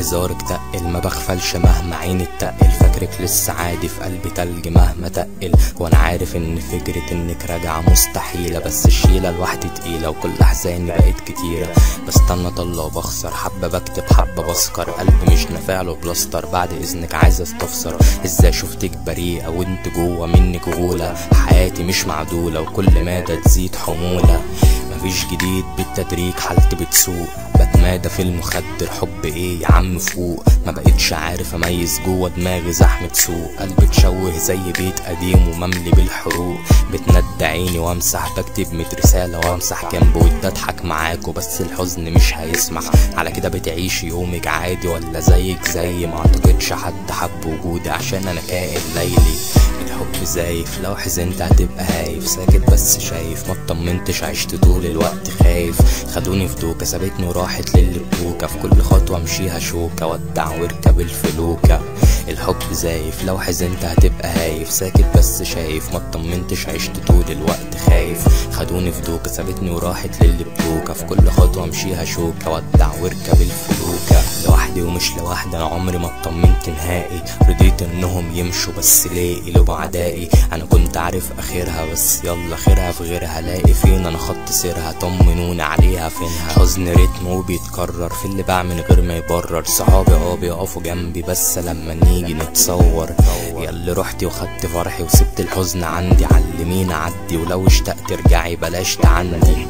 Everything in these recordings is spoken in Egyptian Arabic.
انتظارك تقل ما بغفلش مهما عيني تقل فاكرك لسه عادي في قلبي تلج مهما تقل وانا عارف ان فكرة انك راجعة مستحيلة بس الشيلة لوحدي تقيلة وكل احزاني بقت كتيرة بستنى طلة وبخسر حبة بكتب حبة بسكر قلبي مش نافع له بلاستر بعد اذنك عايز استفسر ازاي شفتك بريئة وانت جوه منك غولة حياتي مش معدولة وكل مادة تزيد حمولة مفيش جديد بالتدريج حالتي بتسوق بتمادى في المخدر حب ايه يا عم فوق ما بقتش عارف اميز جوه دماغي زحمة سوق قلبي اتشوه زي بيت قديم ومملي بالحروق بتند عيني وامسح بكتب ميت رسالة وامسح جنب ودي اضحك معاكوا بس الحزن مش هيسمح على كده بتعيش يومك عادي ولا زيك زي ما اعتقدش حد حب وجودي عشان انا كائن ليلي الحب زايف لو حزنت هتبقى هايف ساكت بس شايف ما اطمنتش عشت طول الوقت خايف خدوني في دوكة سابتني وراحت للي بتوكة في كل خطوة امشيها شوكة ودع واركب الفلوكة الحب زايف لو حزنت هتبقى هايف ساكت بس شايف ما اطمنتش عشت طول الوقت خايف خدوني في دوكة سابتني وراحت للي بتوكة في كل خطوة امشيها شوكة ودع واركب الفلوكة لوحدي ومش لوحدي انا عمري ما اطمنت نهائي رضيت انهم يمشوا بس ليه قلبوا عدائي انا كنت عارف اخرها بس يلا خيرها في غيرها لاقي فين انا خط سيرها طمنوني عليها فينها حزن رتم وبيتكرر في اللي بعمل غير ما يبرر صحابي اه بيقفوا جنبي بس لما نيجي نتصور ياللي رحتي وخدت فرحي وسبت الحزن عندي علميني اعدي ولو اشتقت ارجعي بلاش تعندي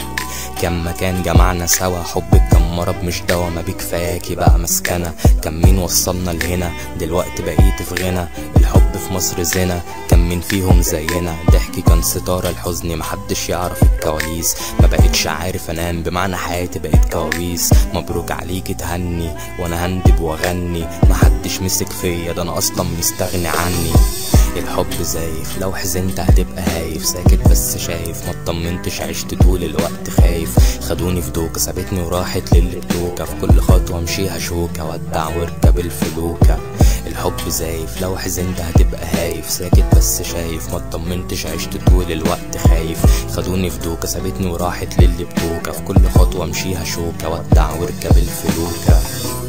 كم مكان جمعنا سوا حبك كان مرض مش دوا ما بكفاكي بقى مسكنة كان مين وصلنا لهنا دلوقتي بقيت في غنى الحب في مصر زنا كان مين فيهم زينا ضحكي كان ستارة الحزن محدش يعرف الكواليس ما بقتش عارف انام بمعنى حياتي بقت كوابيس مبروك عليكي تهني وانا هندب واغني محدش مسك فيا ده انا اصلا مستغني عني الحب زايف لو حزنت هتبقى هايف ساكت بس شايف ما اطمنتش عشت طول الوقت خايف خدوني في دوكة سابتني وراحت للي بتوكة في كل خطوة امشيها شوكة ودع واركب الفلوكة الحب زايف لو حزنت هتبقى هايف ساكت بس شايف ما اطمنتش عشت طول الوقت خايف خدوني في دوكة سابتني وراحت للي بتوكة في كل خطوة امشيها شوكة ودع واركب الفلوكة